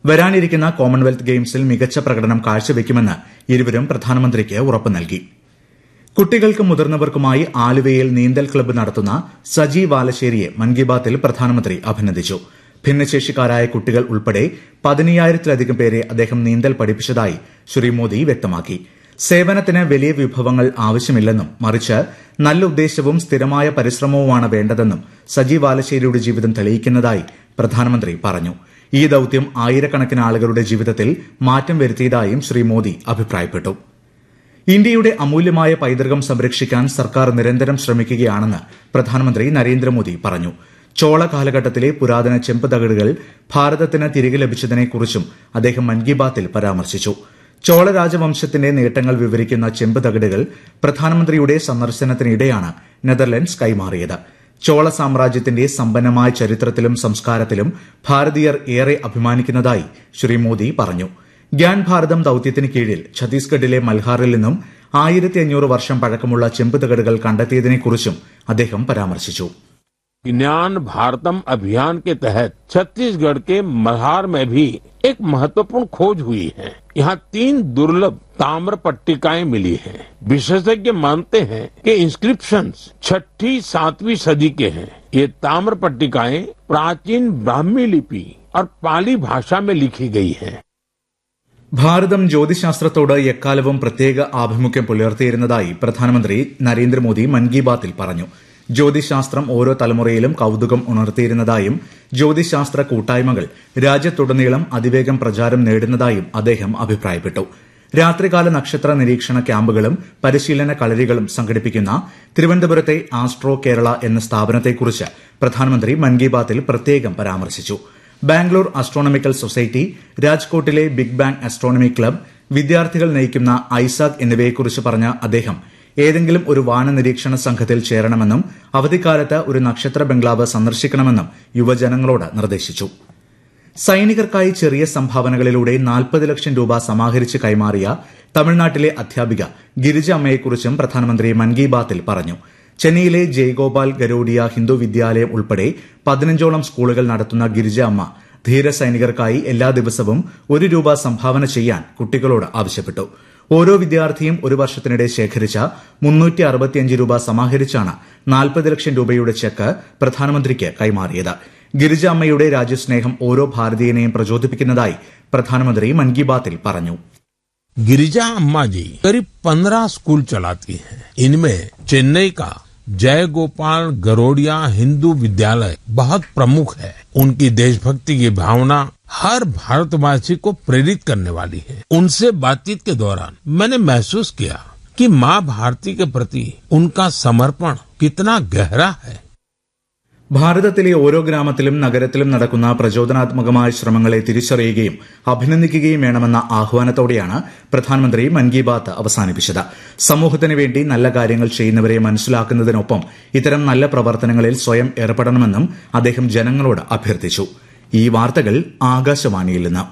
വരാനിരിക്കുന്ന കോമൺവെൽത്ത് ഗെയിംസിൽ മികച്ച പ്രകടനം കാഴ്ചവെക്കുമെന്ന് ഇരുവരും പ്രധാനമന്ത്രിക്ക് ഉറപ്പ് നൽകി കുട്ടികൾക്കും മുതിർന്നവർക്കുമായി ആലുവയിൽ നീന്തൽ ക്ലബ്ബ് നടത്തുന്ന സജി വാലശ്ശേരിയെ മൻ കി ബാത്തിൽ പ്രധാനമന്ത്രി അഭിനന്ദിച്ചു ഭിന്നശേഷിക്കാരായ കുട്ടികൾ ഉൾപ്പെടെ പതിനയ്യായിരത്തിലധികം പേരെ അദ്ദേഹം നീന്തൽ പഠിപ്പിച്ചതായി ശ്രീ മോദി വ്യക്തമാക്കി സേവനത്തിന് വലിയ വിഭവങ്ങൾ ആവശ്യമില്ലെന്നും മറിച്ച് നല്ല ഉദ്ദേശവും സ്ഥിരമായ പരിശ്രമവുമാണ് വേണ്ടതെന്നും സജി വാലശ്ശേരിയുടെ ജീവിതം തെളിയിക്കുന്നതായി പ്രധാനമന്ത്രി പറഞ്ഞു ഈ ദൌത്യം ആയിരക്കണക്കിന് ആളുകളുടെ ജീവിതത്തിൽ മാറ്റം വരുത്തിയതായും ശ്രീ മോദി അഭിപ്രായപ്പെട്ടു ഇന്ത്യയുടെ അമൂല്യമായ പൈതൃകം സംരക്ഷിക്കാൻ സർക്കാർ നിരന്തരം ശ്രമിക്കുകയാണെന്ന് പ്രധാനമന്ത്രി നരേന്ദ്രമോദി പറഞ്ഞു ചോള കാലഘട്ടത്തിലെ പുരാതന ചെമ്പ് തകിടുകൾ ഭാരതത്തിന് തിരികെ ലഭിച്ചതിനെക്കുറിച്ചും അദ്ദേഹം മൻ കി ബാത്തിൽ പരാമർശിച്ചു ചോള രാജവംശത്തിന്റെ നേട്ടങ്ങൾ വിവരിക്കുന്ന ചെമ്പ് തകിടുകൾ പ്രധാനമന്ത്രിയുടെ സന്ദർശനത്തിനിടെയാണ് നെതർലൻഡ്സ് കൈമാറിയത് ചോള സാമ്രാജ്യത്തിന്റെ സമ്പന്നമായ ചരിത്രത്തിലും സംസ്കാരത്തിലും ഭാരതീയർ ഏറെ അഭിമാനിക്കുന്നതായി ശ്രീ മോദി പറഞ്ഞു ഗ്യാൻ ഭാരതം ദൌത്യത്തിന് കീഴിൽ ഛത്തീസ്ഗഡിലെ മൽഹാറിൽ നിന്നും ആയിരത്തി അഞ്ഞൂറ് വർഷം പഴക്കമുള്ള ചെമ്പ് തകിടുകൾ കണ്ടെത്തിയതിനെക്കുറിച്ചും അദ്ദേഹം പരാമർശിച്ചു ज्ञान भारतम अभियान के तहत छत्तीसगढ़ के मल्हार में भी एक महत्वपूर्ण खोज हुई है यहाँ तीन दुर्लभ ताम्र पट्टिकाएं मिली हैं। विशेषज्ञ मानते हैं कि इंस्क्रिप्शंस छठी सातवीं सदी के हैं ये ताम्र पट्टिकाएं प्राचीन ब्राह्मी लिपि और पाली भाषा में लिखी गई हैं। ഭാരതം ജ്യോതിശാസ്ത്രത്തോട് എക്കാലവും പ്രത്യേക ആഭിമുഖ്യം പുലർത്തിയിരുന്നതായി പ്രധാനമന്ത്രി നരേന്ദ്രമോദി മൻ കി ബാത്തിൽ പറഞ്ഞു ജ്യോതിശാസ്ത്രം ഓരോ തലമുറയിലും കൌതുകം ഉണർത്തിയിരുന്നതായും ജ്യോതിശാസ്ത്ര കൂട്ടായ്മകൾ രാജ്യത്തുടനീളം അതിവേഗം പ്രചാരം നേടുന്നതായും അദ്ദേഹം അഭിപ്രായപ്പെട്ടു രാത്രികാല നക്ഷത്ര നിരീക്ഷണ ക്യാമ്പുകളും പരിശീലന കളരികളും സംഘടിപ്പിക്കുന്ന തിരുവനന്തപുരത്തെ ആസ്ട്രോ കേരള എന്ന സ്ഥാപനത്തെക്കുറിച്ച് പ്രധാനമന്ത്രി മൻ കി ബാത്തിൽ പ്രത്യേകം പരാമർശിച്ചു ബാംഗ്ലൂർ അസ്ട്രോണമിക്കൽ സൊസൈറ്റി രാജ്കോട്ടിലെ ബിഗ് ബാങ് അസ്ട്രോണമി ക്ലബ് വിദ്യാർത്ഥികൾ നയിക്കുന്ന ഐസാക് എന്നിവയെക്കുറിച്ച് പറഞ്ഞ അദ്ദേഹം ഏതെങ്കിലും ഒരു വാന നിരീക്ഷണ സംഘത്തിൽ ചേരണമെന്നും അവധിക്കാലത്ത് ഒരു നക്ഷത്ര ബംഗ്ലാവ് സന്ദർശിക്കണമെന്നും യുവജനങ്ങളോട് നിർദ്ദേശിച്ചു സൈനികർക്കായി ചെറിയ സംഭാവനകളിലൂടെ നാൽപ്പത് ലക്ഷം രൂപ സമാഹരിച്ച് കൈമാറിയ തമിഴ്നാട്ടിലെ അധ്യാപിക ഗിരിജ അമ്മയെക്കുറിച്ചും പ്രധാനമന്ത്രി മൻ കി ബാത്തിൽ പറഞ്ഞു ചെന്നൈയിലെ ജയ്ഗോപാൽ ഗരോഡിയ ഹിന്ദു വിദ്യാലയം ഉൾപ്പെടെ പതിനഞ്ചോളം സ്കൂളുകൾ നടത്തുന്ന ഗിരിജ അമ്മ ധീര സൈനികർക്കായി എല്ലാ ദിവസവും ഒരു രൂപ സംഭാവന ചെയ്യാൻ കുട്ടികളോട് ആവശ്യപ്പെട്ടു ഓരോ വിദ്യാർത്ഥിയും ഒരു വർഷത്തിനിടെ ശേഖരിച്ച മുന്നൂറ്റി അറുപത്തിയഞ്ച് രൂപ സമാഹരിച്ചാണ് നാൽപ്പത് ലക്ഷം രൂപയുടെ ചെക്ക് പ്രധാനമന്ത്രിക്ക് കൈമാറിയത് ഗിരിജ അമ്മയുടെ രാജ്യസ്നേഹം ഓരോ ഭാരതീയനെയും പ്രചോദിപ്പിക്കുന്നതായി പ്രധാനമന്ത്രി മൻ കി ബാത്തിൽ പറഞ്ഞു गिरिजा अम्मा जी करीब पंद्रह स्कूल चलाती हैं इनमें चेन्नई का जय गोपाल गरोडिया हिंदू विद्यालय बहुत प्रमुख है उनकी देशभक्ति की भावना हर भारतवासी को प्रेरित करने वाली है उनसे बातचीत के दौरान मैंने महसूस किया कि माँ भारती के प्रति उनका समर्पण कितना गहरा है ഭാരതത്തിലെ ഓരോ ഗ്രാമത്തിലും നഗരത്തിലും നടക്കുന്ന പ്രചോദനാത്മകമായ ശ്രമങ്ങളെ തിരിച്ചറിയുകയും അഭിനന്ദിക്കുകയും വേണമെന്ന ആഹ്വാനത്തോടെയാണ് പ്രധാനമന്ത്രി മൻ കി ബാത്ത് അവസാനിപ്പിച്ചത് സമൂഹത്തിന് വേണ്ടി നല്ല കാര്യങ്ങൾ ചെയ്യുന്നവരെ മനസ്സിലാക്കുന്നതിനൊപ്പം ഇത്തരം നല്ല പ്രവർത്തനങ്ങളിൽ സ്വയം ഏർപ്പെടണമെന്നും അദ്ദേഹം ജനങ്ങളോട് അഭ്യർത്ഥിച്ചു ഈ വാർത്തകൾ ആകാശവാണിയിൽ നിന്ന്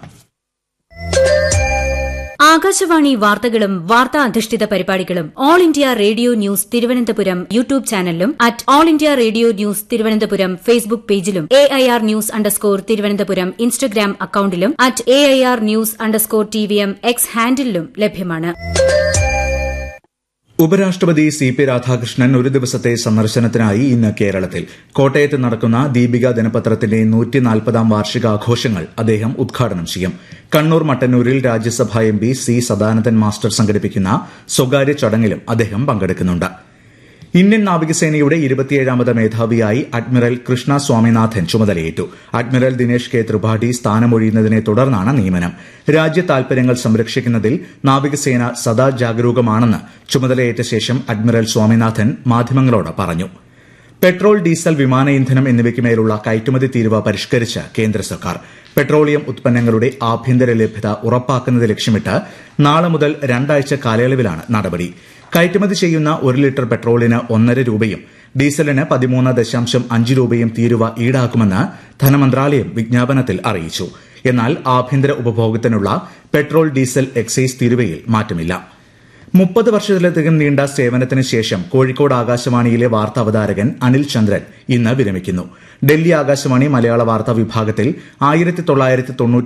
ആകാശവാണി വാർത്തകളും വാർത്താ അധിഷ്ഠിത പരിപാടികളും All India Radio News Thiruvananthapuram YouTube ചാനലിലും at All India Radio News Thiruvananthapuram Facebook പേജിലും A I R news underscore Thiruvananthapuram Instagram അക്കൌണ്ടിലും at A I R news underscore T V M X ഹാൻഡിലും ലഭ്യമാണ് ഉപരാഷ്ട്രപതി സി പി രാധാകൃഷ്ണൻ ഒരു ദിവസത്തെ സന്ദർശനത്തിനായി ഇന്ന് കേരളത്തിൽ കോട്ടയത്ത് നടക്കുന്ന ദീപിക ദിനപത്രത്തിന്റെ നൂറ്റിനാൽപ്പതാം വാർഷികാഘോഷങ്ങൾ അദ്ദേഹം ഉദ്ഘാടനം ചെയ്യും കണ്ണൂർ മട്ടന്നൂരിൽ Rajya Sabha M P C Sadanandan master സംഘടിപ്പിക്കുന്ന സ്വകാര്യ ചടങ്ങിലും അദ്ദേഹം പങ്കെടുക്കുന്നുണ്ട് ഇന്ത്യൻ നാവികസേനയുടെ ഇരുപത്തിയേഴാമത് മേധാവിയായി അഡ്മിറൽ കൃഷ്ണ സ്വാമിനാഥൻ ചുമതലയേറ്റു അഡ്മിറൽ ദിനേഷ് കെ ത്രിപാഠി സ്ഥാനമൊഴിയുന്നതിനെ തുടർന്നാണ് നിയമനം രാജ്യ താൽപര്യങ്ങൾ സംരക്ഷിക്കുന്നതിൽ നാവികസേന സദാ ജാഗരൂകമാണെന്ന് ചുമതലയേറ്റ ശേഷം അഡ്മിറൽ സ്വാമിനാഥൻ മാധ്യമങ്ങളോട് പറഞ്ഞു പെട്രോൾ ഡീസൽ വിമാന ഇന്ധനം എന്നിവയ്ക്ക് മേലുള്ള കയറ്റുമതി തീരുവ പരിഷ്കരിച്ച് കേന്ദ്ര സർക്കാർ പെട്രോളിയം ഉത്പന്നങ്ങളുടെ ആഭ്യന്തര ലഭ്യത ഉറപ്പാക്കുന്നത് ലക്ഷ്യമിട്ട് നാളെ മുതൽ രണ്ടാഴ്ച കാലയളവിലാണ് നടപടി കയറ്റുമതി ചെയ്യുന്ന ഒരു ലിറ്റർ പെട്രോളിന് ഒന്നര രൂപയും ഡീസലിന് പതിമൂന്ന് ദശാംശം അഞ്ച് രൂപയും തീരുവ ഈടാക്കുമെന്ന് ധനമന്ത്രാലയം വിജ്ഞാപനത്തിൽ അറിയിച്ചു എന്നാൽ ആഭ്യന്തര ഉപഭോഗത്തിനുള്ള പെട്രോൾ ഡീസൽ എക്സൈസ് തീരുവയിൽ മാറ്റമില്ല മുപ്പത് വർഷത്തിലധികം നീണ്ട സേവനത്തിന് ശേഷം കോഴിക്കോട് ആകാശവാണിയിലെ വാർത്താ അവതാരകൻ അനിൽ ചന്ദ്രൻ ഇന്ന് വിരമിക്കുന്നു ഡൽഹി ആകാശവാണി മലയാള വാർത്താ വിഭാഗത്തിൽ ആയിരത്തി തൊള്ളായിരത്തി